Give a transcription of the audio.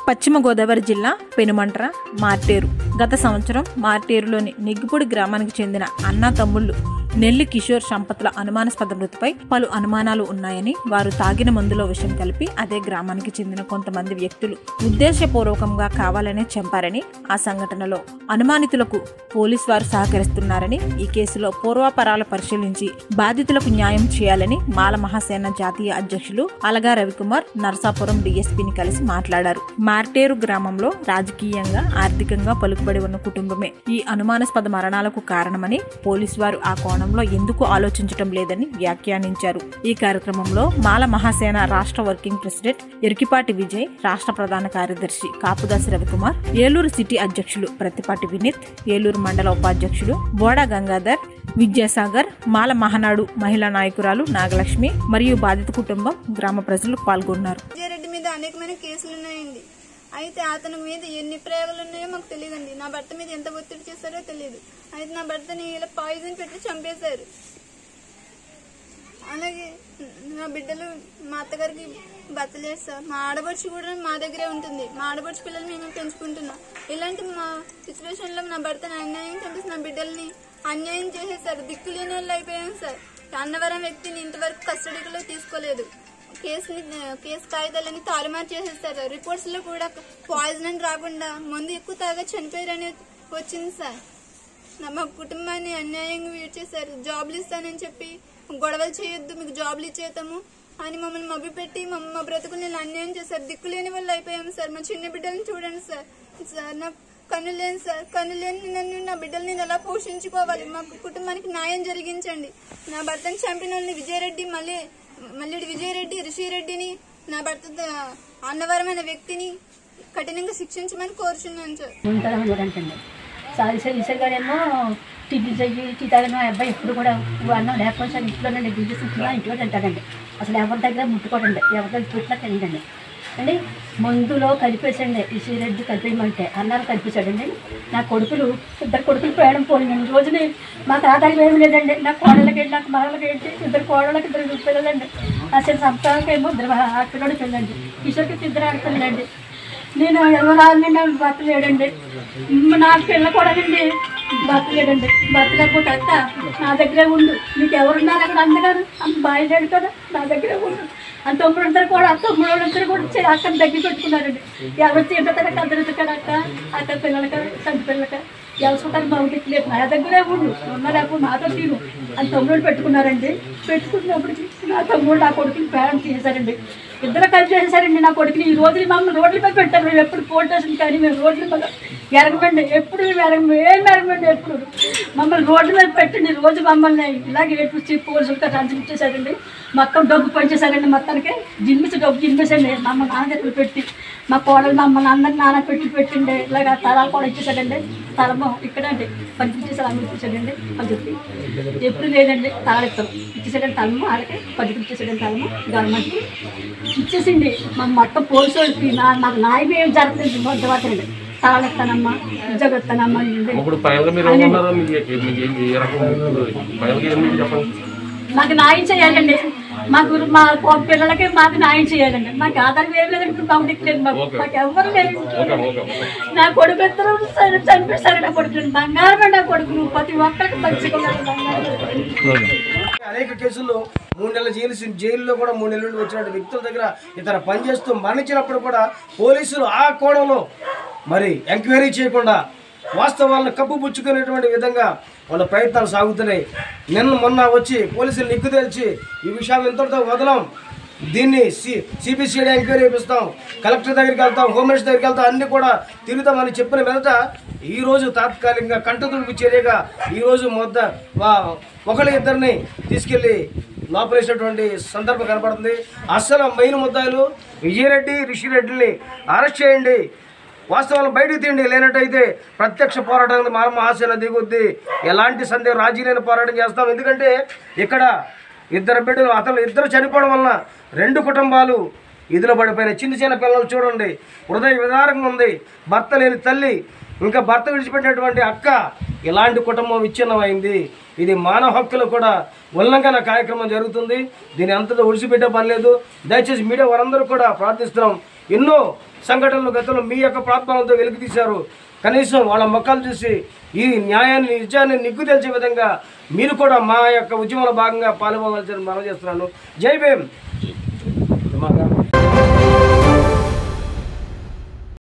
పశ్చిమ గోదావరి జిల్లా పెనుమంట్ర మార్టేరు గత సంవత్సరం మార్టేరులోని నెగ్గిపూడి గ్రామానికి చెందిన అన్నా తమ్ముళ్ళు నెల్లి కిషోర్ సంపత్ల అనుమానాస్పద మృతిపై పలు అనుమానాలు ఉన్నాయని వారు తాగిన మందులో విషం కలిపి అదే గ్రామానికి చెందిన కొంతమంది వ్యక్తులు ఉద్దేశపూర్వకంగా కావాలనే చంపారని ఆ సంఘటనలో అనుమానితులకు పోలీసు వారు సహకరిస్తున్నారని ఈ కేసులో పూర్వాపరాలు పరిశీలించి బాధితులకు న్యాయం చేయాలని మాల మహాసేన జాతీయ అధ్యక్షులు అలగా రవికుమార్ నరసాపురం డీఎస్పీని కలిసి మాట్లాడారు మార్టేరు గ్రామంలో రాజకీయంగా ఆర్థికంగా పలుకుబడి ఉన్న కుటుంబమే ఈ అనుమానాస్పద మరణాలకు కారణమని పోలీసు వారు ఆ కోణంలో ఎందుకు ఆలోచించటం లేదని వ్యాఖ్యానించారు ఈ కార్యక్రమంలో మాల మహాసేన రాష్ట్ర వర్కింగ్ ప్రెసిడెంట్ ఎరికిపాటి విజయ్ రాష్ట్ర ప్రధాన కార్యదర్శి కాపుదాసి రవికుమార్ ఏలూరు సిటీ అధ్యక్షులు ప్రతిపాటి వినీత్ ఏలూరు మండల ఉపాధ్యక్షులు బోడా గంగాధర్ విద్యాసాగర్ మాల మహనాడు మహిళా నాయకురాలు నాగలక్ష్మి మరియు బాధిత కుటుంబం గ్రామ ప్రజలు పాల్గొన్నారు విజయరెడ్డి మీద అనేకమైన కేసులు ఉన్నాయండి అయితే అతని మీద ఎన్ని ప్రయోగాలు ఉన్నాయో మాకు తెలియదండి నా భర్త మీద ఎంత ఒత్తిడి చేశారో తెలియదు అయితే నా భర్తని ఇలా పాయిజన్ పెట్టి చంపేశారు అలాగే నా బిడ్డలు మా అత్తగారికి భర్త లేదు సార్ మా ఆడపడుచు కూడా మా దగ్గరే ఉంటుంది మా ఆడపడుచు పిల్లలు మేము పెంచుకుంటున్నాం ఇలాంటి మా సిచ్యువేషన్ లో నా భర్తని అన్యాయం చంపేసి నా బిడ్డల్ని అన్యాయం చేసేసారు దిక్కు లేని వాళ్ళు అయిపోయాం సార్ అన్నవరం వ్యక్తిని ఇంతవరకు కస్టడీలో తీసుకోలేదు కేసుని కేసు కాగితాలన్నీ తారుమారు చేసేస్తారు రిపోర్ట్స్ లో కూడా పాయిజన్ అని రాకుండా మందు ఎక్కువ తాగా చనిపోయారని వచ్చింది సార్ నా మా కుటుంబాన్ని అన్యాయంగా వీడ్ చేశారు జాబ్లు ఇస్తానని చెప్పి గొడవలు చేయొద్దు మీకు జాబ్లు ఇచ్చేతాము అని మమ్మల్ని మభ్య పెట్టి మా మా బ్రతుకుని ఇలా అన్యాయం చేశారు దిక్కులేని వాళ్ళు అయిపోయాము సార్ మా చిన్న బిడ్డల్ని చూడండి సార్ సార్ నా కన్ను లేని సార్ కన్ను లేని నన్ను నా బిడ్డల్ని నేను ఎలా పోషించుకోవాలి మా కుటుంబానికి న్యాయం జరిగించండి నా భర్తను చంపిన వాళ్ళని విజయరెడ్డి మళ్ళీ మళ్ళీ విజయరెడ్డి రిషిరెడ్డిని నా భర్త అన్నవరమైన వ్యక్తిని కఠినంగా శిక్షించమని కోరుచున్నాను సార్ ఉంటారని కూడా అంటండి సారీ సార్ ఈసారి గారేమో టిఫిన్ చెయ్యి టీ తాగిన మా అబ్బాయి ఎప్పుడు కూడా "నువ్వు అన్నం లేకపోతే సార్ ఇంట్లోనే బిజినెస్ ఇంట్లో ఇంట్లో తింటాడండి అసలు ఎవరి దగ్గర ముట్టుకోడండి ఎవరి దగ్గర పెట్టినా తినడండి అండి మందులో కలిపేసండి ఈ సీరెడ్డి కలిపేయమంటే అన్నారు కలిపేశాడండి నా కొడుకులు ఇద్దరు కొడుకులు ప్రయాణం పోయిందండి రోజుని మాకు ఆదాయం ఏమి లేదండి నా కోడళ్ళకి వెళ్ళి నాకు మరలకి ఏంటి ఇద్దరు కోడళ్ళకి ఇద్దరు పిల్లలండి అసలు సంతానికి ఏమో ఇద్దరు ఆడపిల్లడికి వెళ్ళండి కిషోర్కి ఇద్దరు ఆడపిల్లండి నేను ఎవరాలని నాకు భర్త లేడండి మ్మ్ నా పిల్ల కూడా అండి భర్త లేడండి భర్త లేకపోతే అక్క నా దగ్గరే ఉండు నీకు ఎవరున్నారు అక్కడ అందగారు అంత బాయ్ లేడు కదా నా దగ్గరే ఉండు ఆ తమ్ముడు ఇద్దరు కూడా ఆ తమ్ముడు వాళ్ళిద్దరు కూడా వచ్చి అక్కడ దగ్గర పెట్టుకున్నారండి ఎవరు తింటారు అద్దరు ఇక్కడ అక్క అక్క పిల్లలక సంటి పిల్లలక ఎవసుకుంటారు బాగుంటుంది లేదు నా దగ్గరే ఉండు ఉన్న లేకపోతే నాతో తీరు అని తమ్ముడు పెట్టుకున్నారండి పెట్టుకున్నప్పటికి నా తమ్ముడు నా కొడుకుని ప్రయాణం చేశారండి ఇద్దరు కలిసి చేశారండి నా కొడుకుని ఈ రోజులు మమ్మల్ని రోడ్ల మీద పెట్టారు మేము ఎప్పుడు పోలీస్ స్టేషన్ కానీ మేము రోడ్ల మీద ఎరగమండి ఎప్పుడు మేము ఎరగ ఏం ఎరగమండి ఎప్పుడు మమ్మల్ని రోడ్ల మీద పెట్టండి రోజు మమ్మల్ని ఇలాగే ఏడ్పించి పోలీసులతో సంచరించేశారండి మొత్తం డబ్బు పనిచేశారండి మొత్తానికి జిన్మిసి డబ్బు జిన్మిసండి మమ్మల్ని నాన్న దగ్గర పెట్టి మా కోడలు మమ్మల్ని అందరిని నాన్న పెట్టి పెట్టిండే ఇలాగ తలాలు కూడా ఇచ్చేసాడండి తలము ఇక్కడండి పంపించేసారు అమ్మ ఇచ్చేసాడండి పంపించి ఎప్పుడు లేదండి తాళెత్తం ఇచ్చేసాడండి తలము వాళ్ళకి పద్ధతి ఇచ్చేసాడండి తలము గవర్నమెంట్కి ఇచ్చేసిండి మా మొత్తం పోలీసు వాళ్ళకి నా నాకు న్యాయం ఏం జరగలేదు మొదటి తాళెత్తానమ్మా ఉద్యోగెత్తానమ్మా ఇప్పుడు ఫైనల్గా మీరు ఏమన్నారో మీకు ఏ- మీకు ఏం ఏ రకం ఫైనల్గా ఏం మీకు చెప్పండి మాకు న్యాయం చేయాలండి మాకు మా పో- పిల్లలకి మాకు న్యాయం చేయాలండి మాకు ఆధారం ఏం లేదండి ఇప్పుడు పబ్లిక్ లేదు మాకు ఓకే. మాకు ఎవరు లేదు ఓకే ఓకే ఓకే నా కొడుకు ఇద్దరు సరే చంపేశారు నా కొడుకు బంగారం నా కొడుకు ప్రతి ఒక్కరికి మంచిగా ఉన్నాడు బంగారం అనేక కేసుల్లో మూడు నెలల జైలు జైల్లో కూడా మూడు నెలల నుండి వచ్చిన వ్యక్తుల దగ్గర ఇతర పనిచేస్తూ మరణించినప్పుడు కూడా పోలీసులు ఆ కోణంలో మరి ఎంక్వైరీ చేయకుండా వాస్తవాలను కప్పుపుచ్చుకునేటువంటి విధంగా వాళ్ళ ప్రయత్నాలు సాగుతున్నాయి నిన్న మొన్న వచ్చి పోలీసులు నిగ్గు తేల్చి ఈ విషయాలు ఇంతటితో వదలం దీన్ని సి సిబిసిఐడి ఎంక్వైరీ చేపిస్తాం కలెక్టర్ దగ్గరికి వెళ్తాం హోమ్ మినిస్టర్ దగ్గరికి వెళ్తాం అన్ని కూడా తిరుగుతామని చెప్పిన మీదట ఈ రోజు తాత్కాలికంగా కంటతుడుపు చర్యగా ఈ రోజు మొద్ద వా- ఒకళ్ళ ఇద్దరిని తీసుకెళ్లి లోపలేసినటువంటి సందర్భం కనపడుతుంది అస్సలు మెయిన్ ముద్దాయిలు విజయరెడ్డి రిషిరెడ్డిని అరెస్ట్ చేయండి వాస్తవాలను బయటకు తీయండి లేనట్టయితే ప్రత్యక్ష పోరాటానికి మా మహాసేన దిగుద్ది ఎలాంటి సందేహం రాజీ లేని పోరాటం చేస్తాం ఎందుకంటే ఇక్కడ ఇద్దరు బిడ్డలు అతను ఇద్దరు చనిపోవడం వలన రెండు కుటుంబాలు ఇదిలో పడిపోయిన చిన్న చిన్న పిల్లలు చూడండి హృదయ విదారంగా ఉంది భర్త లేని తల్లి ఇంకా భర్త విడిచిపెట్టినటువంటి అక్క ఇలాంటి కుటుంబం విచ్ఛిన్నమైంది ఇది మానవ హక్కులు కూడా ఉల్లంఘన కార్యక్రమం జరుగుతుంది దీని అంతటా ఒడిసిపెట్టే పని లేదు దయచేసి మీడియా వారందరూ కూడా ప్రార్థిస్తున్నాం ఎన్నో సంఘటనలు గతంలో మీ యొక్క ప్రార్థనలతో వెలికి తీశారు కనీసం వాళ్ళ మొక్కలు చూసి ఈ న్యాయాన్ని నిజాన్ని నిగ్గు తెలిసే విధంగా మీరు కూడా మా యొక్క ఉద్యమంలో భాగంగా పాల్గొనవలసిన మనం చేస్తున్నాను జై భీమ్